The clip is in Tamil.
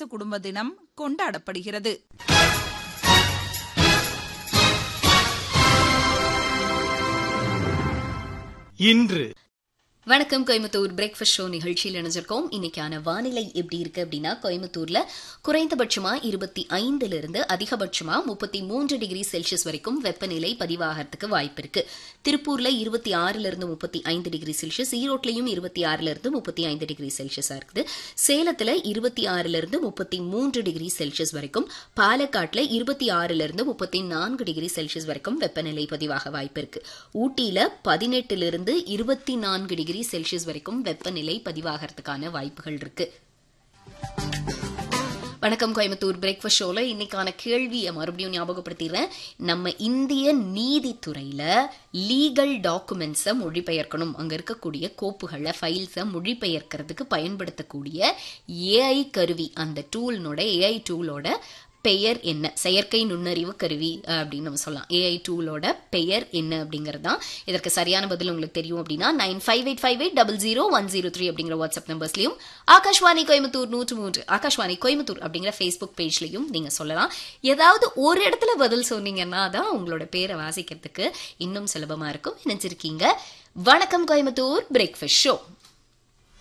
குடும்ப தினம் கொண்டாடப்படுகிறது இன்று வணக்கம் கோயம்புத்தூர் பிரேக்ஃபாஸ்ட் ஷோ நிகழ்ச்சியில் இணைஞ்சிருக்கோம் இன்னைக்கான வானிலை எப்படி இருக்கு அப்படின்னா கோயம்புத்தூர்ல குறைந்தபட்சமா இருபத்தி ஐந்துல இருந்து அதிகபட்சமா முப்பத்தி மூன்று டிகிரி செல்சியஸ் வரைக்கும் வெப்பநிலை பதிவாகிறதுக்கு வாய்ப்பு இருக்கு திருப்பூர்ல இருபத்தி ஆறுல இருந்து முப்பத்தி ஐந்து டிகிரி செல்சியஸ் ஈரோட்லயும் இருபத்தி ஆறுல இருந்து முப்பத்தி ஐந்து டிகிரி செல்சியஸா இருக்குது சேலத்துல இருபத்தி ஆறுல இருந்து முப்பத்தி மூன்று டிகிரி செல்சியஸ் வரைக்கும் பாலக்காட்டுல இருபத்தி ஆறுல இருந்து முப்பத்தி நான்கு டிகிரி செல்சியஸ் வரைக்கும் வெப்பநிலை பதிவாக வாய்ப்பு இருக்கு ஊட்டியில பதினெட்டுல இருந்து இருபத்தி நான்கு டிகிரி செல்சியஸ் வரைக்கும் வெப்பநிலை பதிவாகிறதுக்கான வாய்ப்புகள் இருக்கு வணக்கம் கோயம்புத்தூர் பிரேக்ஃபாஸ்ட் ஷோல இன்னைக்கான கேள்வியை மறுபடியும் ஞாபகப்படுத்திடுறேன் நம்ம இந்திய நீதித்துறையில லீகல் டாக்குமெண்ட்ஸை மொழிபெயர்க்கணும் அங்க இருக்கக்கூடிய கோப்புகளை ஃபைல்ஸை மொழிபெயர்க்கிறதுக்கு பயன்படுத்தக்கூடிய ஏஐ கருவி அந்த டூல்னோட ஏஐ டூலோட பெயர் என்ன செயற்கை நுண்ணறிவு கருவி அஹ், அப்படின்னு நம்ம சொல்லலாம் ஏஐ டூலோட பெயர் என்ன அப்படிங்கிறது தான் இதற்கு சரியான பதில் உங்களுக்கு தெரியும் அப்படின்னா nine five eight five eight double zero one zero three அப்படிங்கிற வாட்ஸ்அப் நம்பர்ஸ்லையும் ஆகாஷ்வாணி கோயம்புத்தூர் நூற்று மூன்று ஆகாஷ்வாணி கோயம்புத்தூர் அப்படிங்கிற ஃபேஸ்புக் பேஜ்லையும் நீங்க சொல்லலாம் ஏதாவது ஒரு இடத்துல பதில் சொன்னீங்கன்னா தான் உங்களோட பேரை வாசிக்கிறதுக்கு இன்னும் சுலபமா இருக்கும் நினைச்சிருக்கீங்க வணக்கம் கோயம்புத்தூர் பிரேக்ஃபாஸ்ட் ஷோ